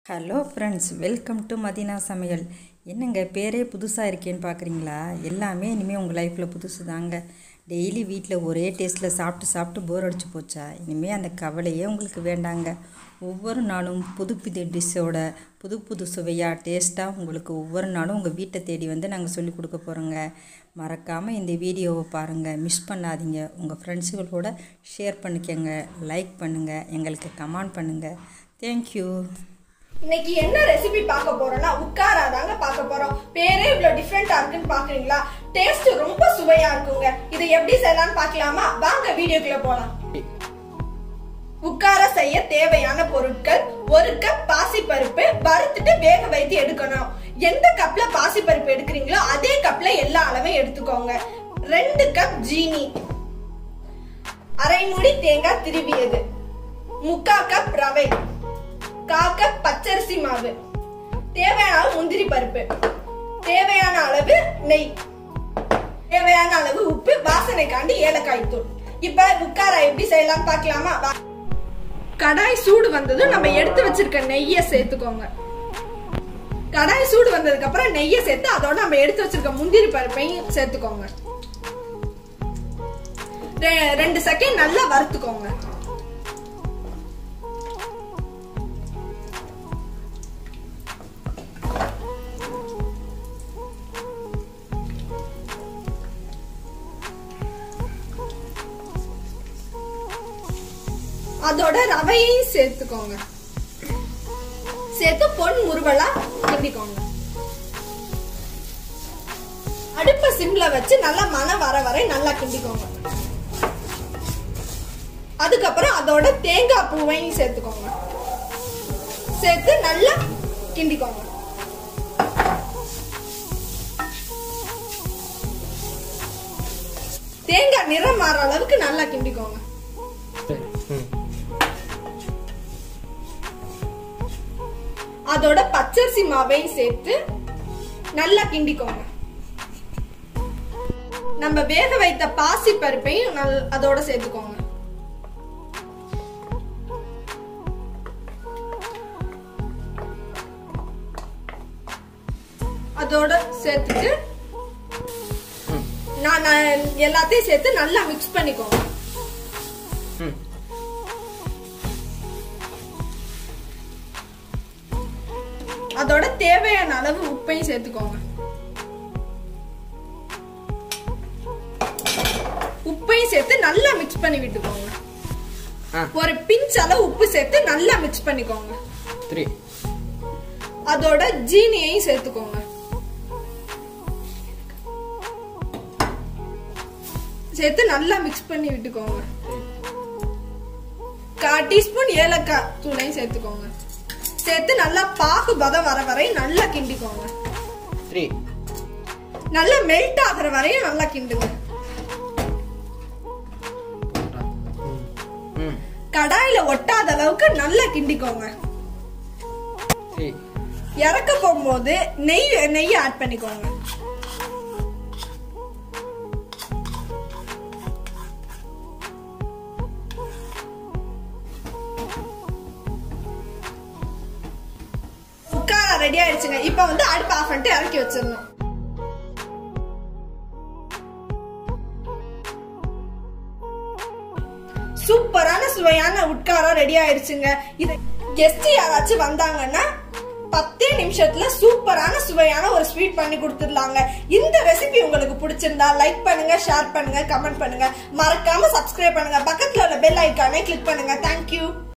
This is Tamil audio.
Hello friends welcome to Madina Samayal என்னங்க பேரே புதுசாக இருக்கேன்னு பார்க்குறீங்களா எல்லாமே இனிமேல் உங்கள் லைஃப்பில் புதுசு தாங்க டெய்லி வீட்டில் ஒரே டேஸ்ட்டில் சாப்பிட்டு சாப்பிட்டு போர் அடிச்சு போச்சா இனிமேல் அந்த கவலையே உங்களுக்கு வேண்டாங்க ஒவ்வொரு நாளும் புது புது டிஷ்ஷோட புது புது சுவையாக டேஸ்ட்டாக உங்களுக்கு ஒவ்வொரு நாளும் உங்கள் வீட்டை தேடி வந்து நாங்கள் சொல்லிக் கொடுக்க போகிறோங்க மறக்காமல் இந்த வீடியோவை பாருங்கள் மிஸ் பண்ணாதீங்க உங்கள் ஃப்ரெண்ட்ஸுகளோட ஷேர் பண்ணிக்கங்க லைக் பண்ணுங்கள் எங்களுக்கு கமெண்ட் பண்ணுங்கள் தேங்க்யூ இன்னைக்கு என்ன ரெசிபி பார்க்க போறோம்னா உட்காரா தாங்க பார்க்க போறோம் பேரே இவ்வளவு டிஃப்ரெண்டா இருக்குன்னு பாக்குறீங்களா டேஸ்ட் ரொம்ப சுவையா இருக்குங்க இதை எப்படி செய்யலாம்னு பார்க்கலாமா வாங்க வீடியோக்குள்ள போலாம் உட்கார செய்ய தேவையான பொருட்கள் ஒரு கப் பாசிப்பருப்பு வறுத்துட்டு வேக வைத்து எடுக்கணும் எந்த கப்ல பாசிப்பருப்பு எடுக்கிறீங்களோ அதே கப்ல எல்லா அளவையும் எடுத்துக்கோங்க ரெண்டு கப் ஜீனி அரை மூடி தேங்காய் திருவியது முக்கா கப் ரவை கா கப் பச்சரிசி மாவு தேவையான அளவு முந்திரி பருப்பு தேவையான அளவு நெய் தேவையான அளவு உப்பு வாசனைக்காண்டி ஏலக்காய் தூள் இப்ப உட்கார எப்படி செய்யலாம் பார்க்கலாமா வா. கடாய் சூடு வந்ததும் நம்ம எடுத்து வச்சிருக்க நெய்யை சேர்த்துக்கோங்க கடாய் சூடு வந்ததுக்கு அப்புறம் நெய்யை சேர்த்து அதோட நம்ம எடுத்து வச்சிருக்க முந்திரி பருப்பையும் சேர்த்துக்கோங்க ரெ- ரெண்டு செகண்ட் நல்லா வறுத்துக்கோங்க அதோட ரவையையும் சேர்த்துக்கோங்க சேர்த்து பொன் முருவலா கிண்டிக்கோங்க அடுப்ப சிம்ல வச்சு நல்லா மனம் வர வரை நல்லா கிண்டிக்கோங்க அதுக்கப்புறம் அதோட தேங்காய் பூவையும் சேர்த்துக்கோங்க சேர்த்து நல்லா கிண்டிக்கோங்க தேங்காய் நிறம் மாற அளவுக்கு நல்லா கிண்டிக்கோங்க அதோட பச்சரிசி மாவையும் சேர்த்து நல்லா கிண்டிக்கோங்க நம்ம வேக வைத்த பாசி பருப்பையும் நல்- அதோட சேர்த்துக்கோங்க அதோட சேர்த்துட்டு நான் நான் எல்லாத்தையும் சேர்த்து நல்லா மிக்ஸ் பண்ணிக்கோங்க அதோட தேவையான அளவு உப்பையும் சேர்த்துக்கோங்க உப்பையும் சேர்த்து நல்லா மிக்ஸ் பண்ணி விட்டுக்கோங்க ஆ ஒரு பிஞ்ச் அளவு உப்பு சேர்த்து நல்லா மிக்ஸ் பண்ணிக்கோங்க த்ரீ அதோட ஜீனியையும் சேர்த்துக்கோங்க சேர்த்து நல்லா மிக்ஸ் பண்ணி விட்டுக்கோங்க கால் டீஸ்பூன் ஏலக்காய் தூளையும் சேர்த்துக்கோங்க சேர்த்து நல்லா பாகு பதம் வர வரை நல்லா கிண்டிக்கோங்க த்ரீ நல்லா மெல்ட் ஆகுற வரையும் நல்லா கிண்டுங்க ம் கடாயில ஒட்டாத அளவுக்கு நல்லா கிண்டிக்கோங்க த்ரீ இறக்க போகும்போது நெய் நெய் ஆட் பண்ணிக்கோங்க உட்கார ரெடி ஆயிடுச்சுங்க இப்போ வந்து அடுப்பு ஆஃப் பண்ணிட்டு இறக்கி வச்சிடணும் சூப்பரான சுவையான உட்காரம் ரெடி ஆயிடுச்சுங்க இது கெஸ்ட் யாராச்சும் வந்தாங்கன்னா பத்தே நிமிஷத்துல சூப்பரான சுவையான ஒரு ஸ்வீட் பண்ணி கொடுத்துடலாங்க இந்த ரெசிபி உங்களுக்கு பிடிச்சிருந்தா லைக் பண்ணுங்க ஷேர் பண்ணுங்க கமெண்ட் பண்ணுங்க மறக்காம சப்ஸ்கிரைப் பண்ணுங்க பக்கத்துல உள்ள பெல் ஐக்கானை கிளிக் பண்ணுங்க தேங்க்யூ